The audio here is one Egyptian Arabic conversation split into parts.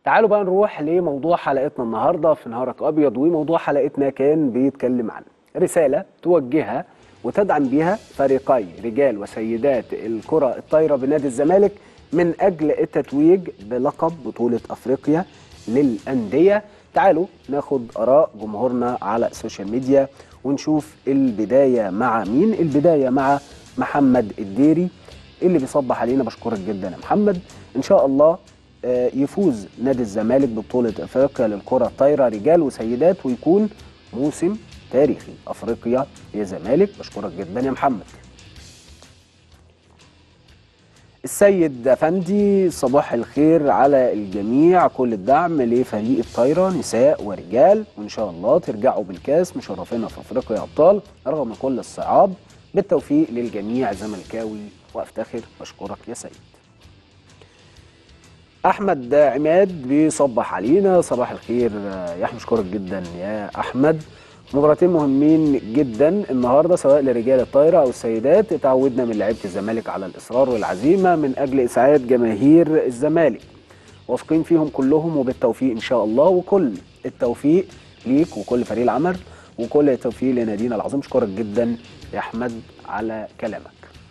تعالوا بقى نروح لموضوع حلقتنا النهارده في نهارك ابيض وموضوع حلقتنا كان بيتكلم عن رساله توجهها وتدعم بيها فريقي رجال وسيدات الكره الطايره بنادي الزمالك من اجل التتويج بلقب بطوله افريقيا للانديه تعالوا ناخد اراء جمهورنا على السوشيال ميديا ونشوف البدايه مع مين البدايه مع محمد الديري اللي بيصبح علينا بشكرك جدا يا محمد ان شاء الله آه، يفوز نادي الزمالك ببطولة افريقيا للكرة الطايرة رجال وسيدات ويكون موسم تاريخي افريقيا يا زمالك بشكرك جدا يا محمد السيد افندي صباح الخير على الجميع كل الدعم لفريق الطايره نساء ورجال وان شاء الله ترجعوا بالكاس مشرفينا في افريقيا يا ابطال رغم كل الصعاب بالتوفيق للجميع زملكاوي وافتخر بشكرك يا سيد احمد عماد بيصبح علينا صباح الخير يا احمد اشكرك جدا يا احمد مباراتين مهمين جدا النهارده سواء لرجال الطايره او السيدات اتعودنا من لعيبه الزمالك على الاصرار والعزيمه من اجل اسعاد جماهير الزمالك واثقين فيهم كلهم وبالتوفيق ان شاء الله وكل التوفيق ليك وكل فريق العمل وكل التوفيق لنادينا العظيم اشكرك جدا يا احمد على كلامك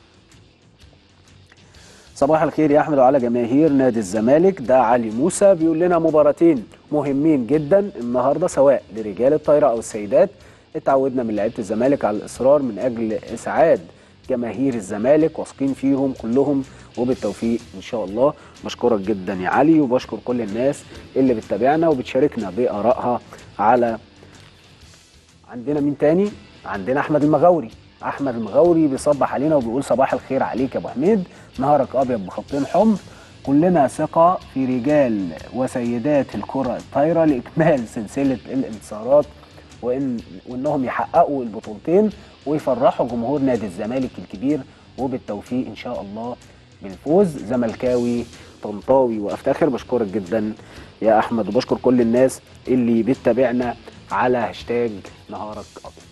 صباح الخير يا احمد وعلى جماهير نادي الزمالك ده علي موسى بيقول لنا مباراتين مهمين جدا النهارده سواء لرجال الطايره او السيدات اتعودنا من لعيبه الزمالك على الاصرار من اجل اسعاد جماهير الزمالك واثقين فيهم كلهم وبالتوفيق ان شاء الله بشكرك جدا يا علي وبشكر كل الناس اللي بتتابعنا وبتشاركنا بارائها على عندنا مين تاني عندنا احمد المغاوري احمد المغاوري بيصبح علينا وبيقول صباح الخير عليك يا ابو حميد نهارك ابيض بخطين حمر كلنا ثقه في رجال وسيدات الكره الطايره لاكمال سلسله الانتصارات وان وانهم يحققوا البطولتين ويفرحوا جمهور نادي الزمالك الكبير وبالتوفيق ان شاء الله بالفوز زملكاوي طنطاوي وافتخر بشكرك جدا يا احمد وبشكر كل الناس اللي بتتابعنا على هاشتاج نهارك ابيض